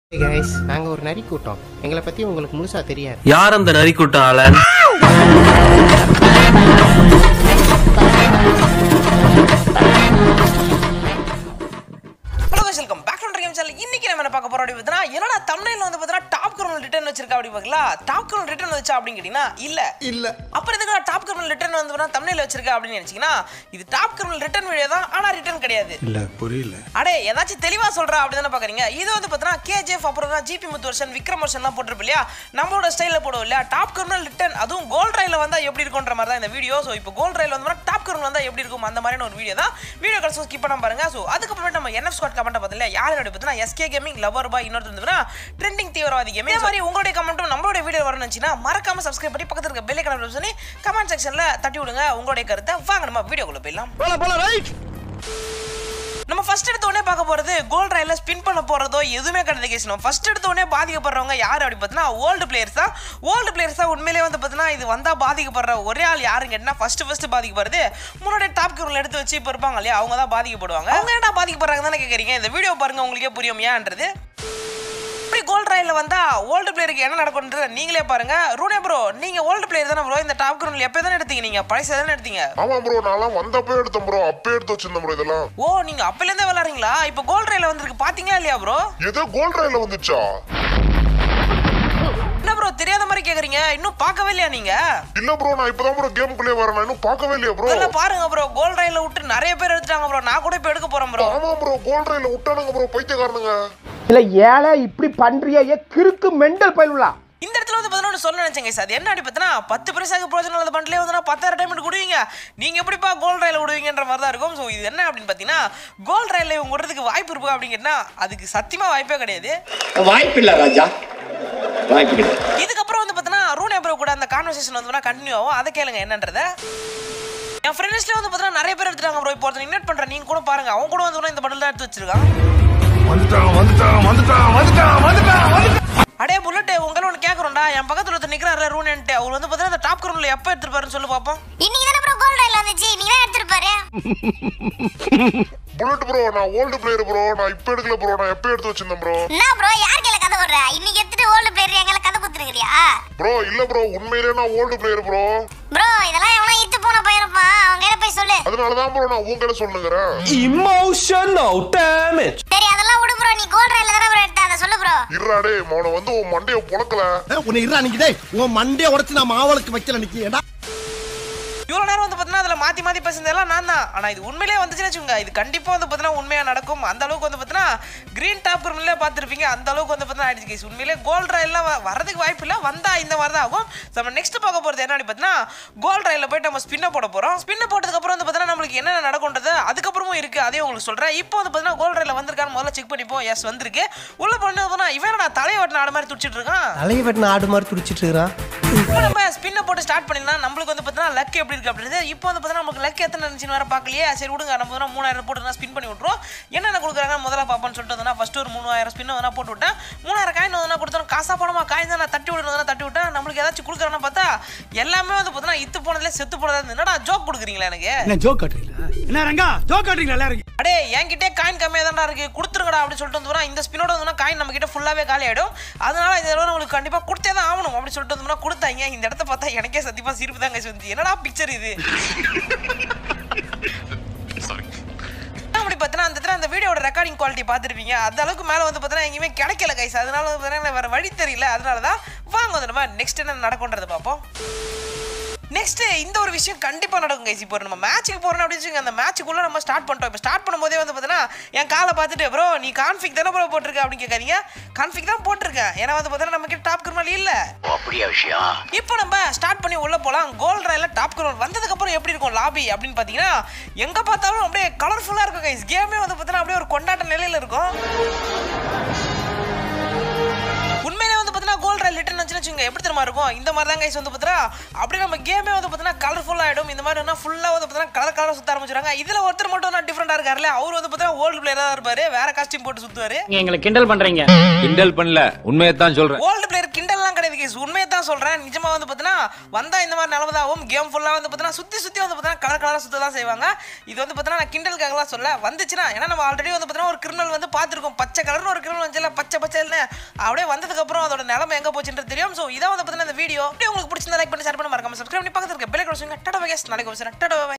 guys நாங்கள் ஒரு நரி கூட்டம் எங்களை பற்றி உங்களுக்கு முழுசாக தெரியாது யார் அந்த நரிக்குட்டம் ஆளன் hello guys, welcome back to game channel இன்னைக்கு நம்ம என்ன பார்க்க போறோம் அப்படி பார்த்தீங்கன்னா என்னடா தமிழ்ல வந்து பார்த்தீங்கன்னா டாப் கர்னல் ரிட்டர்ன் வச்சிருக்கா அப்படி பார்க்கல டாப் கர்னல் ரிட்டர்ன் வச்சா அப்படின்னு கேட்டீங்கன்னா இல்ல இல்ல அப்புறம் எதுக்கு டாப் கர்னல் ரிட்டர்ன் வந்து பார்த்தா தமிழ்ல வச்சிருக்கா அப்படின்னு நினைச்சீங்கன்னா இது டாப் கர்னல் ரிட்டர்ன் வீடியோ தான் ஆனா ரிட்டர்ன் கிடையாது இல்ல புரியல அடே ஏதாச்சும் தெளிவா சொல்றா அப்படி தானே பாக்குறீங்க இது வந்து பார்த்தீங்கன்னா கேஜிஎஃப் அப்புறம் தான் ஜிபி முத்து வருஷன் விக்ரம் வருஷன்லாம் போட்டிருப்போம் இல்லையா நம்மளோட ஸ்டைலில் போடுவோம் இல்லையா டாப் கர்னல் ரிட்டர்ன் அதுவும் கோல்ட் ரயில் வந்தா எப்படி இருக்குன்ற மாதிரி தான் இந்த வீடியோ ஸோ இப்போ கோல்ட் ரயில் வந்து டாப் கர்னல் வந்தா எப்படி இருக்கும் அந்த மாதிரியான ஒரு வீடியோ தான் வீடியோ கடைசி ஸ்கிப் பண்ணாம பாருங்க ஸோ அதுக்கப்புறமே நம்ம என்எஃப் ஸ்குவாட் கமெண்ட் பார்த்தீங்களா யாரோட பார்த்தீங்கன்னா எஸ்கே கேமிங் லவர் பாய் இன்னொரு வந்து ட்ரெண்டிங் தீவிரவாதி கேமிங் இந்த மாதிரி உங்களுடைய கமெண்ட்டும் நம்மளுடைய வீடியோ வரணும்னு நினச்சின்னா மறக்காம சப்ஸ்கிரைப் பண்ணி பக்கத்துல இருக்க பெல்லை கமெண்ட் பண்ணி கமெண்ட் செக்ஷன்ல தட்டி விடுங்க உங்களுடைய கருத்தை வாங்க நம்ம வீடியோக்குள்ள போயிடலாம் போல போல ரைட் நம்ம ஃபர்ஸ்ட் எடுத்த உடனே பார்க்க போறது கோல்ட் ரயில ஸ்பின் பண்ண போறதோ எதுவுமே கிடையாது கேஸ் நம்ம ஃபர்ஸ்ட் எடுத்த உடனே பாதிக்கப்படுறவங்க யார் அப்படி பார்த்தீங்கன்னா ஓல்டு பிளேயர்ஸ் தான் ஓல்டு பிளேயர்ஸ் தான் உண்மையிலேயே வந்து பார்த்தீங்கன்னா இது வந்தா பாதிக்கப்படுற ஒரே ஆள் யாருன்னு கேட்டினா ஃபர்ஸ்ட் ஃபர்ஸ்ட் பாதிக்கப்படுறது முன்னாடி டாப் கீரில் எடுத்து வச்சு இப்போ இருப்பாங்க இல்லையா அவங்க தான் பாதிக்கப்படுவாங்க அவங்க ஏன்டா பாதிக்கப்படுறாங்க தானே கேட்குறீங்க இந்த வீடியோ பாருங்க உங்களுக்கே புரியும் ஏன்றது இப்படி கோல்ட் ரயில்ல வந்தா ஓல்டு பிளேயருக்கு என்ன நடக்கும்ன்றத நீங்களே பாருங்க ரூனே ப்ரோ நீங்க ஓல்டு பிளேயர் தானே ப்ரோ இந்த டாப் கிரவுண்ட்ல எப்போ தானே எடுத்தீங்க நீங்க பழசு தானே எடுத்தீங்க ஆமா ப்ரோ நான்லாம் வந்தப்பே எடுத்தேன் ப்ரோ அப்பே எடுத்து வச்சிருந்தேன் ப்ரோ இதெல்லாம் ஓ நீங்க அப்பல இருந்தே விளாடுறீங்களா இப்போ கோல்ட் ரயில்ல வந்திருக்கு பாத்தீங்களா இல்லையா ப்ரோ ஏதோ கோல்ட் ரயில வந்துச்சா என்ன ப்ரோ தெரியாத மாதிரி கேக்குறீங்க இன்னும் பார்க்கவே இல்லையா நீங்க இல்ல ப்ரோ நான் இப்பதான் ப்ரோ கேமுக்குள்ளே வரேன் நான் இன்னும் பார்க்கவே இல்லையா ப்ரோ இதெல்லாம் பாருங்க ப்ரோ கோல்ட் ரயில்ல விட்டு நிறைய பேர் எடுத்துட்டாங்க ப்ரோ நான் கூட இப்போ எடுக்க போறேன் ப்ரோ ஆமா ப்ரோ கோல்ட் ரயில விட்டானுங்க ப்ரோ பைத்தியக்காரனுங்க இல்ல ஏழை இப்படி பண்றியா ஏ கிறுக்கு மெண்டல் பயிலுலா இந்த இடத்துல வந்து பார்த்தீங்கன்னா சொல்ல நினைச்சேங்க சார் அது என்ன அப்படி பார்த்தீங்கன்னா பத்து பைசாக்கு பிரோஜனம் இல்லாத பண்டிலே வந்து பத்தாயிரம் டைமண்ட் கொடுவீங்க நீங்க எப்படிப்பா கோல்ட் ரயில் விடுவீங்கன்ற மாதிரி தான் இருக்கும் ஸோ இது என்ன அப்படின்னு பார்த்தீங்கன்னா கோல்ட் ரயில்ல இவங்க விடுறதுக்கு வாய்ப்பு இருக்கா அப்படின்னு கேட்டா அதுக்கு சத்தியமா வாய்ப்பே கிடையாது வாய்ப்பில்லை ராஜா வாய்ப்பில்லை இதுக்கப்புறம் வந்து பார்த்தீங்கன்னா ரூனே ப்ரோ கூட அந்த கான்வர்சேஷன் வந்து கண்டினியூ ஆகும் அதை கேளுங்க என்னன்றத என் ஃப்ரெண்ட்ஸ்ல வந்து பார்த்தீங்கன்னா நிறைய பேர் எடுத்துட்டாங்க ப்ரோ இப்போ ஒருத்தர் இன்வைட் பண்றேன் நீங்க கூட பாருங்க அவங்க கூட வந்து இந்த பண்டில் தான் எடுத்து வச்சிருக்கான் வந்துட்டான் வந்துட்டான் வந்துட்டான் வந்துட்டான் வந்துட்டான் வந்துட்டான் அடே புல்லட் உங்களை ஒன்று கேட்குறோம்டா என் பக்கத்தில் ஒருத்தர் நிற்கிறாரு ரூனன்ட்டு அவர் வந்து பார்த்தீங்கன்னா அந்த டாப் கிரௌண்டில் எப்போ எடுத்துருப்பாருன்னு சொல்லி பார்ப்போம் இன்னைக்கு தானே ப்ரோ கோல்ட் ரயில் வந்துச்சு நீ தான் எடுத்துருப்பாரு புல்லட் ப்ரோ நான் ஓல்டு பிளேயர் ப்ரோ நான் இப்ப எடுக்கல ப்ரோ நான் எப்ப எடுத்து வச்சிருந்தேன் ப்ரோ என்ன ப்ரோ யார் கையில கதை விடுற இன்னைக்கு எடுத்துட்டு ஓல்டு பிளேயர் எங்களை கதை குத்துருக்கிறியா ப்ரோ இல்ல ப்ரோ உண்மையிலேயே நான் ஓல்டு பிளேயர் ப்ரோ ப்ரோ இதெல்லாம் எவனோ இத்து போன போயிருப்பான் அவங்க கையில போய் சொல்லு அதனாலதான் ப்ரோ நான் உங்ககிட்ட சொல்லுங்கிறேன் இமோஷனல் டேமேஜ் சரி அதெல்லாம் விடு ப்ரோ நீ கோல்ட் ரயில்ல தானே ப்ரோ எடுத்த அதை சொல்லு ப்ரோ இருடா மௌன வந்து உன் மண்டைய புழக்கல உன்னை இருடா நிக்கி டேய் உன் மண்டைய உடைச்சு நான் மாவளுக்கு வைக்கல நிக்கி ஏடா இவ்வளோ நேரம் வந்து பார்த்தீங்கன்னா அதில் மாற்றி மாற்றி பேசுனதெல்லாம் நான் தான் ஆனால் இது உண்மையிலேயே வந்துச்சுன்னு வச்சுக்கோங்க இது கண்டிப்பாக வந்து பார்த்தீங்கன்னா உண்மையாக நடக்கும் அந்த அளவுக்கு வந்து பார்த்தீங்கன்னா க்ரீன் டாப் கிரமிலே பார்த்துருப்பீங்க அந்த அளவுக்கு வந்து பார்த்தீங்கன்னா ஆயிடுச்சு கேஸ் உண்மையிலே கோல்ட் ரயில்லாம் வரதுக்கு வாய்ப்பு இல்லை வந்தால் இந்த மாதிரி தான் ஆகும் So, நம்ம நெக்ஸ்ட் பார்க்க போகிறது என்ன பார்த்தீங்கன்னா கோல்ட் ரயிலில் போயிட்டு நம்ம ஸ்பின்னை போட போகிறோம் ஸ்பின்னை போட்டதுக்கப்புறம் வந்து பார்த்தீங்கன்னா நம்மளுக்கு என்னென்ன நடக்கும்ன்றது அதுக்கப்புறமும் இருக்குது அதையும் உங்களுக்கு சொல்கிறேன் இப்போ வந்து பார்த்தீங்கன்னா கோல்ட் ரயிலில் வந்திருக்கான்னு முதல்ல செக் பண்ணிப்போம் எஸ் வந்திருக்கு உள்ள பண்ணு போனால் இவன் நான் தலையை வெட்டின ஆடு மாதிரி துடிச்சிட்டு இருக்கான் தலையை வெட்டின ஆடு மாதிரி துடிச்சிட்டு இருக்கிறான் இப்போ நம்ம ஸ்பின்னை போட்டு ஸ்டார்ட் பண்ணிடலாம் நம்மளுக்கு வந்து பார்த்தீங்கன்னா லக் எப்படி இருக்கு அப்படின்றது இப்போ வந்து பார்த்தீங்கன்னா நமக்கு லக் எத்தனை இருந்துச்சுன்னு வேற பார்க்கலையே சரி விடுங்க நம்ம வந்து மூணாயிரம் போட்டு ஸ்பின் பண்ணி விட்ருவோம் என்னென்ன கொடுக்குறாங்க முதல்ல பார்ப்போம்னு சொல்லிட்டு வந்தா ஃபர்ஸ்ட் ஒரு மூணாயிரம் ஸ்பின் வந்து போட்டு விட்டேன் மூணாயிரம் காயின் வந்து கொடுத்தோம் காசா பணமா காயின் தான் நான் தட்டி விடணும் தட்டி விட்டேன் நம்மளுக்கு ஏதாச்சும் கொடுக்குறான்னு பார்த்தா எல்லாமே வந்து பார்த்தீங்கன்னா இத்து போனதுல செத்து போனதா இருந்து என்னடா ஜோக் கொடுக்குறீங்களா எனக்கு என்ன ஜோக் காட்டுறீங்களா என்ன ரங்கா ஜோக் காட்டுறீங்களா எல்லாரும் அடே என்கிட்டே காயின் கம்மியாக தான்டா இருக்கு கொடுத்துருங்கடா அப்படின்னு சொல்லிட்டு வந்தோம்னா இந்த ஸ்பினோட வந்து காயின் நம்ம கிட்ட ஃபுல்லாவே காலி ஆயிடும் அதனால இந்த தடவை உங்களுக்கு கண்டிப்பா கொடுத்தே தான் ஆகணும் அப்படின்னு சொல்லிட்டு வந்தோம்னா கொடுத்தாங்க இந்த இடத்த பார்த்தா எனக்கே சத்தியமா சிரிப்பு தான் கைஸ் வந்து என்னடா பிக்சர் இது அப்படி பார்த்தீங்கன்னா அந்த இடத்துல அந்த வீடியோட ரெக்கார்டிங் குவாலிட்டி பார்த்துருப்பீங்க அந்த அளவுக்கு மேலே வந்து பார்த்தீங்கன்னா எங்கேயுமே கிடைக்கல கைஸ் அதனால வந்து பார்த்தீங்கன்னா வேற வழி தெரியல அதனால தான் வாங்க வந்து நம்ம நெக்ஸ்ட் என்ன நடக்கும்ன்றதை பார்ப்போம் நெக்ஸ்ட் இந்த ஒரு விஷயம் கண்டிப்பாக நடக்கும் கைஸ் இப்போ நம்ம மேட்ச்சுக்கு போகிறோம் அப்படின்னு வச்சுக்கோங்க அந்த மேட்ச்சுக்குள்ளே நம்ம ஸ்டார்ட் பண்ணிட்டோம் இப்போ ஸ்டார்ட் பண்ணும்போதே வந்து பார்த்தீங்கன்னா என் காலை பார்த்துட்டு ப்ரோ நீ கான்ஃபிக் தானே ப்ரோ போட்டிருக்க அப்படின்னு கேட்காதீங்க கான்ஃபிக் தான் போட்டிருக்கேன் ஏன்னா வந்து பார்த்தீங்கன்னா நம்ம கிட்ட டாப் கிரிமல் இல்லை அப்படியா விஷயம் இப்போ நம்ம ஸ்டார்ட் பண்ணி உள்ள போலாம் கோல்ட் ரயில டாப் கிரௌண்ட் வந்ததுக்கு அப்புறம் எப்படி இருக்கும் லாபி அப்படின்னு பாத்தீங்கன்னா எங்க பார்த்தாலும் அப்படியே கலர்ஃபுல்லா இருக்கும் கைஸ் கேமே வந்து பார்த்தீங்கன்னா அப்படியே ஒரு கொண்டாட்ட நிலையில இருக்கும் உண்மையிலே வந்து பார்த்தீங்கன்னா கோல்ட் ரயில் ரிட்டர்ன் வந்துச்சுன்னு வச்சுங்க எப்படி தெரியுமா இருக்கும் இந்த மாதிரி தான் கைஸ் வந்து பார்த்தீங்கன்னா அப்படியே நம்ம கேமே வந்து பார்த்தீங்கன்னா கலர்ஃபுல் ஆகிடும் இந்த மாதிரி ஃபுல்லாக வந்து பார்த்தீங்கன்னா கலர் கலராக சுத்த ஆரம்பிச்சிருக்காங்க இதில் ஒருத்தர் மட்டும் தான் டிஃப்ரெண்டாக இருக்காருல்ல அவர் வந்து பார்த்தீங்கன்னா ஓல்டு பிளேயராக இருப்பாரு வேற காஸ்டியூம் போட்டு சுற்றுவாரு எங்களை கிண்டல் பண்றீங்க கிண்டல் பண்ணல உண்மையை தான் சொல்றேன் ஓல்டு பிளேயர் கிண்டல்லாம் கிடையாது கேஸ் உண்மையை தான் சொல்றேன் நிஜமா வந்து பார்த்தீங்கன்னா வந்தா இந்த மாதிரி நிலமதாகவும் கேம் ஃபுல்லா வந்து பார்த்தீங்கன்னா சுத்தி சுத்தி வந்து பார்த்தீங்கன்னா கலர் கலரா சுத்த தான் செய்வாங்க இது வந்து பார்த்தீங்கன்னா நான் கிண்டலுக்காகலாம் சொல்ல வந்துச்சுன்னா ஏன்னா நம்ம ஆல்ரெடி வந்து பார்த்தீங்கன்னா ஒரு கிரிமினல் வந்து பார்த்துருக்கோம் பச்சை கலர்னு ஒரு கிரிமினல் வந்துச்சுல பச்சை பச்சைன்னு அப்படியே வந்ததுக்கு அப்புறம் அதோட நிலைமை எங்க போச்சுன்றது தெரியும் ஸோ இதை வந்து பார்த்தீங்கன்னா இந்த வீடியோ உங்களுக்கு பிடிச்சிருந்தா லைக் பண்ணி ஷேர் பண்ணி மறக்காம சப்ஸ்கிரைப் பண்ணி பக்கத்துல இருக்க பெல் ஐக்கன் வச்சுங்க டடா நாளைக்கு வச்சுறேன் டடா